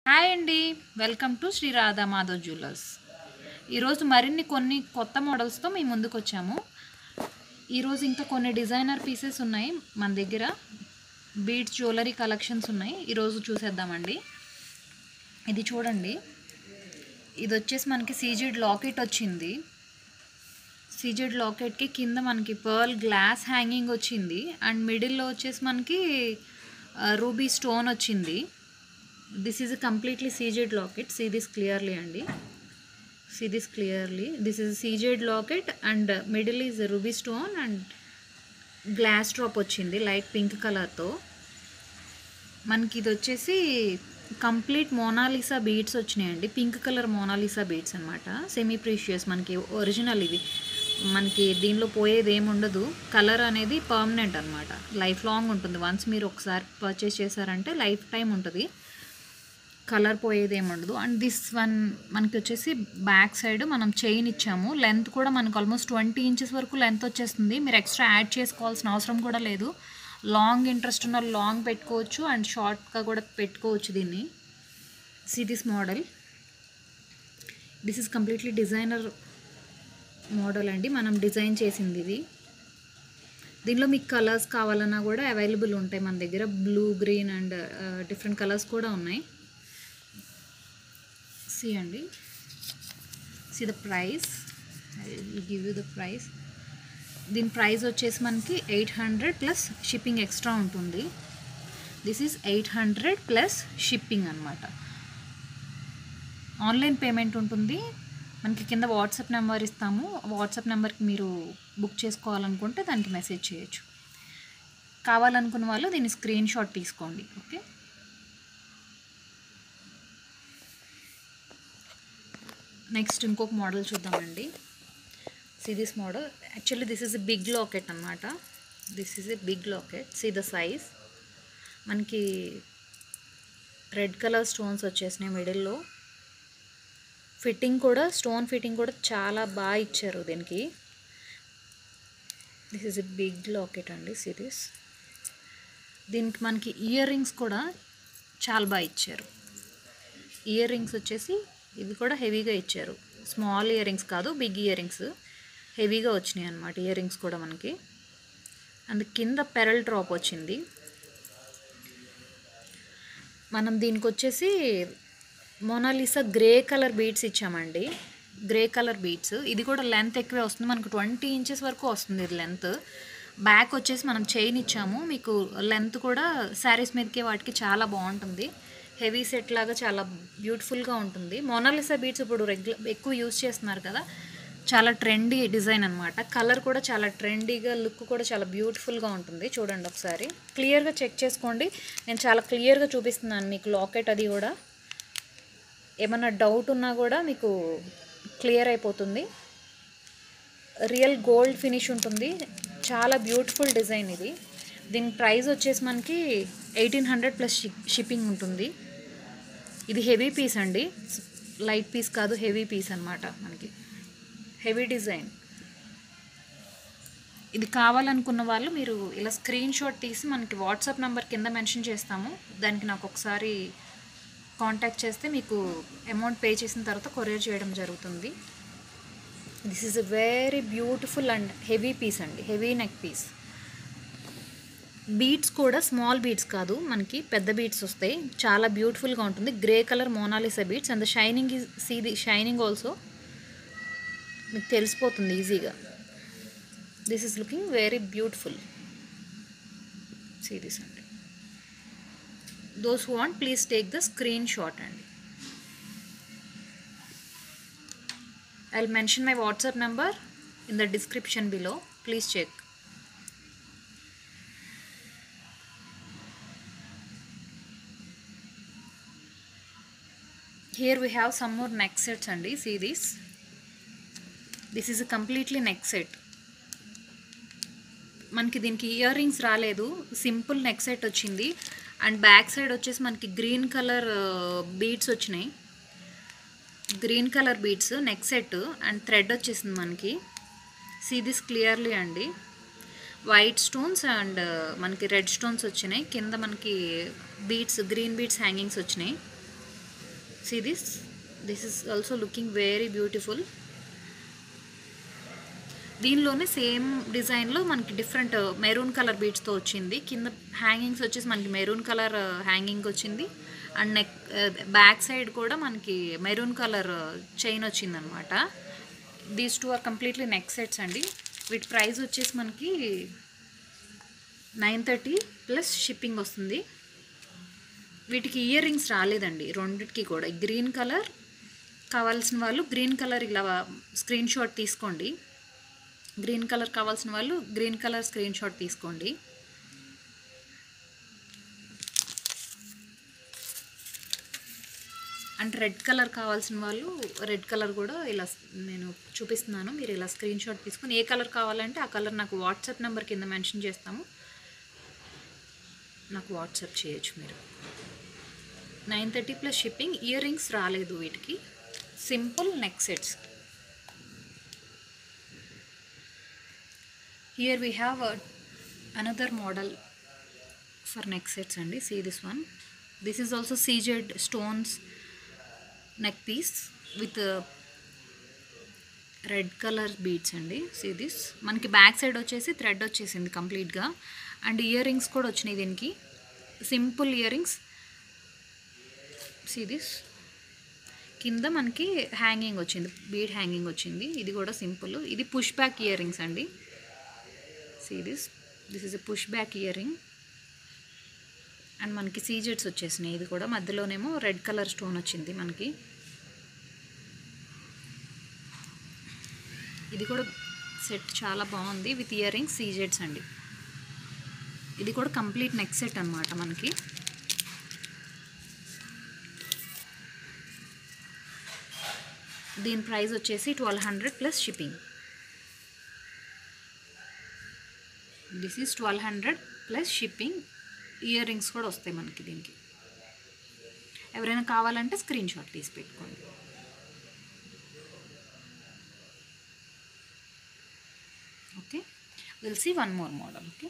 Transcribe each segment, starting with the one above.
hi అండి welcome to Shri Radha Madhav jewellers ఈరోజు మరిన్ని కొన్ని కొత్త మోడల్స్తో మేము ముందుకు వచ్చాము ఈరోజు ఇంకా కొన్ని డిజైనర్ పీసెస్ ఉన్నాయి మన దగ్గర బీడ్స్ జ్యువెలరీ కలెక్షన్స్ ఉన్నాయి ఈరోజు చూసేద్దామండి ఇది చూడండి ఇది వచ్చేసి మనకి సీజెడ్ లాకెట్ వచ్చింది సీజెడ్ లాకెట్కి కింద మనకి పర్ల్ గ్లాస్ హ్యాంగింగ్ వచ్చింది అండ్ మిడిల్లో వచ్చేసి మనకి రూబీ స్టోన్ వచ్చింది this is completely CZ locket see this clearly అండి see this clearly this is CZ locket and middle is ruby stone and glass drop వచ్చింది లైట్ పింక్ కలర్తో మనకి ఇది వచ్చేసి కంప్లీట్ మోనాలిసా బీడ్స్ వచ్చినాయండి పింక్ కలర్ మోనాలిసా బీడ్స్ అనమాట semi precious మనకి original ఇవి మనకి దీనిలో పోయేది ఏమి ఉండదు కలర్ అనేది పర్మనెంట్ అనమాట లైఫ్ లాంగ్ ఉంటుంది వన్స్ మీరు ఒకసారి పర్చేస్ చేశారంటే లైఫ్ టైం ఉంటుంది కలర్ పోయేది ఏమి ఉండదు అండ్ దిస్ వన్ మనకి వచ్చేసి బ్యాక్ సైడ్ మనం చైన్ ఇచ్చాము లెంత్ కూడా మనకు ఆల్మోస్ట్ ట్వంటీ ఇంచెస్ వరకు లెంత్ వచ్చేస్తుంది మీరు ఎక్స్ట్రా యాడ్ చేసుకోవాల్సిన అవసరం కూడా లేదు లాంగ్ ఇంట్రెస్ట్ ఉన్న లాంగ్ పెట్టుకోవచ్చు అండ్ షార్ట్గా కూడా పెట్టుకోవచ్చు దీన్ని see this model this is completely designer model అండి మనం డిజైన్ చేసింది ఇది దీనిలో మీకు కలర్స్ కావాలన్నా కూడా అవైలబుల్ ఉంటాయి మన దగ్గర blue green and different colours కూడా ఉన్నాయి సి అండి see the price I give you the price దీని ప్రైస్ వచ్చేసి మనకి eight hundred plus shipping extra ఉంటుంది this is eight hundred plus shipping అనమాట ఆన్లైన్ పేమెంట్ ఉంటుంది మనకి కింద వాట్సాప్ నెంబర్ ఇస్తాము వాట్సాప్ నెంబర్కి మీరు బుక్ చేసుకోవాలనుకుంటే దానికి మెసేజ్ చేయొచ్చు కావాలనుకున్న వాళ్ళు దీన్ని స్క్రీన్ షాట్ తీసుకోండి ఓకే నెక్స్ట్ ఇంకొక మోడల్ చూద్దామండి see this model actually this is a big locket అనమాట this is a big locket see the size మనకి రెడ్ కలర్ స్టోన్స్ వచ్చేసినాయి మిడిల్లో ఫిట్టింగ్ కూడా స్టోన్ ఫిట్టింగ్ కూడా చాలా బాగా ఇచ్చారు దీనికి this is a big locket అండి సిరీస్ దీనికి మనకి ఇయర్ రింగ్స్ కూడా చాలా బాగా ఇచ్చారు ఇయర్ రింగ్స్ వచ్చేసి ఇవి కూడా హెవీగా ఇచ్చారు స్మాల్ ఇయర్ రింగ్స్ కాదు బిగ్ ఇయర్ రింగ్స్ హెవీగా వచ్చినాయి అనమాట ఇయర్ రింగ్స్ కూడా మనకి అండ్ కింద పెరల్ డ్రాప్ వచ్చింది మనం దీనికి వచ్చేసి మోనాలిసా గ్రే కలర్ బీడ్స్ ఇచ్చామండి గ్రే కలర్ బీడ్స్ ఇది కూడా లెంత్ ఎక్కువే వస్తుంది మనకు ట్వంటీ ఇంచెస్ వరకు వస్తుంది ఇది లెంత్ బ్యాక్ వచ్చేసి మనం చైన్ ఇచ్చాము మీకు లెంత్ కూడా శారీస్ మీదకి వాటికి చాలా బాగుంటుంది హెవీ సెట్ లాగా చాలా బ్యూటిఫుల్గా ఉంటుంది మోనాలిసా బీడ్స్ ఇప్పుడు రెగ్యులర్ ఎక్కువ యూజ్ చేస్తున్నారు కదా చాలా ట్రెండీ డిజైన్ అనమాట కలర్ కూడా చాలా ట్రెండీగా లుక్ కూడా చాలా బ్యూటిఫుల్గా ఉంటుంది చూడండి ఒకసారి క్లియర్గా చెక్ చేసుకోండి నేను చాలా క్లియర్గా చూపిస్తున్నాను మీకు లాకెట్ అది కూడా ఏమన్నా డౌట్ ఉన్నా కూడా మీకు క్లియర్ అయిపోతుంది రియల్ గోల్డ్ ఫినిష్ ఉంటుంది చాలా బ్యూటిఫుల్ డిజైన్ ఇది దీని ప్రైస్ వచ్చేసి మనకి ఎయిటీన్ హండ్రెడ్ ప్లస్ షిప్పింగ్ ఉంటుంది ఇది హెవీ పీస్ అండి లైట్ పీస్ కాదు హెవీ పీస్ అనమాట మనకి హెవీ డిజైన్ ఇది కావాలనుకున్న వాళ్ళు మీరు ఇలా స్క్రీన్ షాట్ తీసి మనకి వాట్సాప్ నెంబర్ కింద మెన్షన్ చేస్తాము దానికి నాకు ఒకసారి కాంటాక్ట్ చేస్తే మీకు అమౌంట్ పే చేసిన తర్వాత కొరియర్ చేయడం జరుగుతుంది this is a very beautiful and heavy piece అండి హెవీ నెక్ పీస్ బీడ్స్ కూడా స్మాల్ బీడ్స్ కాదు మనకి పెద్ద బీడ్స్ వస్తాయి చాలా బ్యూటిఫుల్గా ఉంటుంది grey colour Mona Lisa beads and shining is see the shining also మీకు తెలిసిపోతుంది ఈజీగా this is looking very beautiful see this అండి those who want please take the screenshot and i'll mention my whatsapp number in the description below please check here we have some more neck sets and see this this is a completely neck set మనకి దీనికి earrings రాలేదు simple neck set వచ్చింది and back side వచ్చేసి మనకి green colour beads వచ్చినాయి green colour beads neck set and thread వచ్చేసింది మనకి see this clearly అండి వైట్ స్టోన్స్ అండ్ మనకి రెడ్ స్టోన్స్ వచ్చినాయి కింద మనకి బీడ్స్ గ్రీన్ బీడ్స్ హ్యాంగింగ్స్ వచ్చినాయి see this this is also looking very beautiful దీనిలోనే సేమ్ డిజైన్లో మనకి డిఫరెంట్ మెరూన్ కలర్ బీడ్స్తో వచ్చింది కింద హ్యాంగింగ్స్ వచ్చేసి మనకి మెరూన్ కలర్ హ్యాంగింగ్ వచ్చింది అండ్ నెక్ బ్యాక్ సైడ్ కూడా మనకి మెరూన్ కలర్ చైన్ వచ్చింది అనమాట these two are completely neck sets అండి వీటి ప్రైస్ వచ్చేసి మనకి నైన్ థర్టీ ప్లస్ షిప్పింగ్ వస్తుంది వీటికి ఇయర్ రింగ్స్ రాలేదండి రెండిటికి కూడా గ్రీన్ కలర్ కావాల్సిన వాళ్ళు గ్రీన్ కలర్ ఇలా స్క్రీన్ షాట్ తీసుకోండి గ్రీన్ కలర్ కావాల్సిన వాళ్ళు గ్రీన్ కలర్ స్క్రీన్ షాట్ తీసుకోండి అండ్ రెడ్ కలర్ కావాల్సిన వాళ్ళు రెడ్ కలర్ కూడా ఇలా నేను చూపిస్తున్నాను మీరు ఇలా స్క్రీన్ షాట్ తీసుకుని ఏ కలర్ కావాలంటే ఆ కలర్ నాకు వాట్సాప్ నెంబర్ కింద మెన్షన్ చేస్తాము నాకు వాట్సాప్ చేయొచ్చు మీరు nine thirty plus shipping earrings రాలేదు వీటికి simple neck sets here we have another model for neck sets అండి see this one this is also CZ stones neck piece with red colour beads అండి see this మనకి back side వచ్చేసి thread వచ్చేసింది కంప్లీట్గా and year earrings కూడా వచ్చినాయి దీనికి simple earrings see this కింద మనకి హ్యాంగింగ్ వచ్చింది బీడ్ హ్యాంగింగ్ వచ్చింది ఇది కూడా సింపుల్ ఇది పుష్ బ్యాక్ ఇయర్ రింగ్స్ అండి see this this is a push back earring and మనకి సీజెట్స్ వచ్చేసినాయి ఇది కూడా మధ్యలోనేమో రెడ్ కలర్ స్టోన్ వచ్చింది మనకి ఇది కూడా సెట్ చాలా బాగుంది విత్ ఇయర్ రింగ్స్ సీజెట్స్ అండి ఇది కూడా కంప్లీట్ నెక్ సెట్ అనమాట మనకి దీని ప్రైస్ వచ్చేసి twelve hundred plus shipping this is twelve hundred plus shipping earrings కూడా వస్తాయి మనకి దీనికి ఎవరైనా కావాలంటే స్క్రీన్ షాట్ తీసి పెట్టుకోండి okay will see one more model okay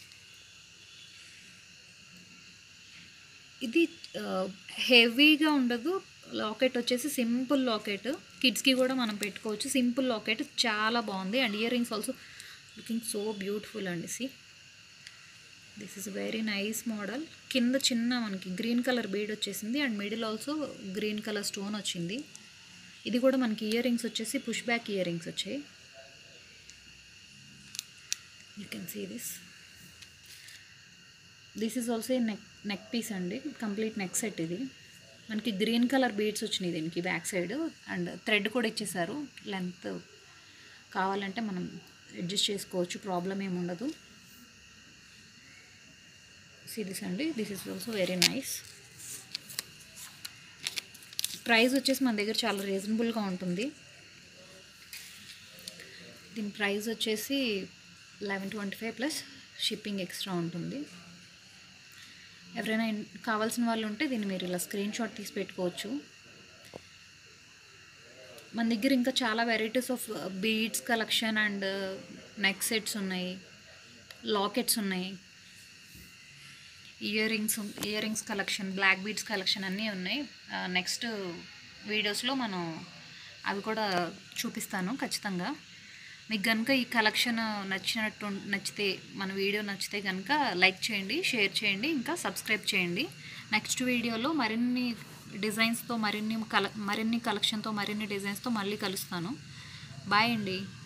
ఇది హెవీగా ఉండదు లాకెట్ వచ్చేసి సింపుల్ లాకెట్ కిడ్స్కి కూడా మనం పెట్టుకోవచ్చు సింపుల్ లాకెట్ చాలా బాగుంది and year rings also looking so beautiful అండి see this is very nice model కింద చిన్న మనకి గ్రీన్ కలర్ బీడ్ వచ్చేసింది and middle also green colour stone వచ్చింది ఇది కూడా మనకి ఇయర్ రింగ్స్ వచ్చేసి పుష్ బ్యాక్ ఇయర్ రింగ్స్ వచ్చాయి you can see this this is also neck neck piece అండి కంప్లీట్ నెక్ సెట్ ఇది మనకి గ్రీన్ కలర్ బీడ్స్ వచ్చినాయి దీనికి బ్యాక్ సైడ్ అండ్ థ్రెడ్ కూడా ఇచ్చేసారు లెంత్ కావాలంటే మనం అడ్జస్ట్ చేసుకోవచ్చు ప్రాబ్లం ఏమి ఉండదు సీ దిస్ అండి this is also very nice price వచ్చేసి మన దగ్గర చాలా రీజనబుల్గా ఉంటుంది దీని ప్రైస్ వచ్చేసి eleven twenty five plus shipping extra ఉంటుంది ఎవరైనా ఇన్- కావాల్సిన వాళ్ళు ఉంటే దీన్ని మీరు ఇలా స్క్రీన్ షాట్ తీసి పెట్టుకోవచ్చు మన దగ్గర ఇంకా చాలా varieties of beads collection and neck sets ఉన్నాయి లాకెట్స్ ఉన్నాయి ear rings ear rings collection black beads collection అన్నీ ఉన్నాయి నెక్స్ట్ వీడియోస్లో మనం అవి కూడా చూపిస్తాను ఖచ్చితంగా మీకు కనుక ఈ కలెక్షన్ నచ్చినట్టు నచ్చితే మన వీడియో నచ్చితే కనుక లైక్ చేయండి షేర్ చేయండి ఇంకా సబ్స్క్రైబ్ చేయండి నెక్స్ట్ వీడియోలో మరిన్ని డిజైన్స్తో మరిన్ని కల మరిన్ని కలెక్షన్తో మరిన్ని డిజైన్స్తో మళ్ళీ కలుస్తాను బాయ్ అండి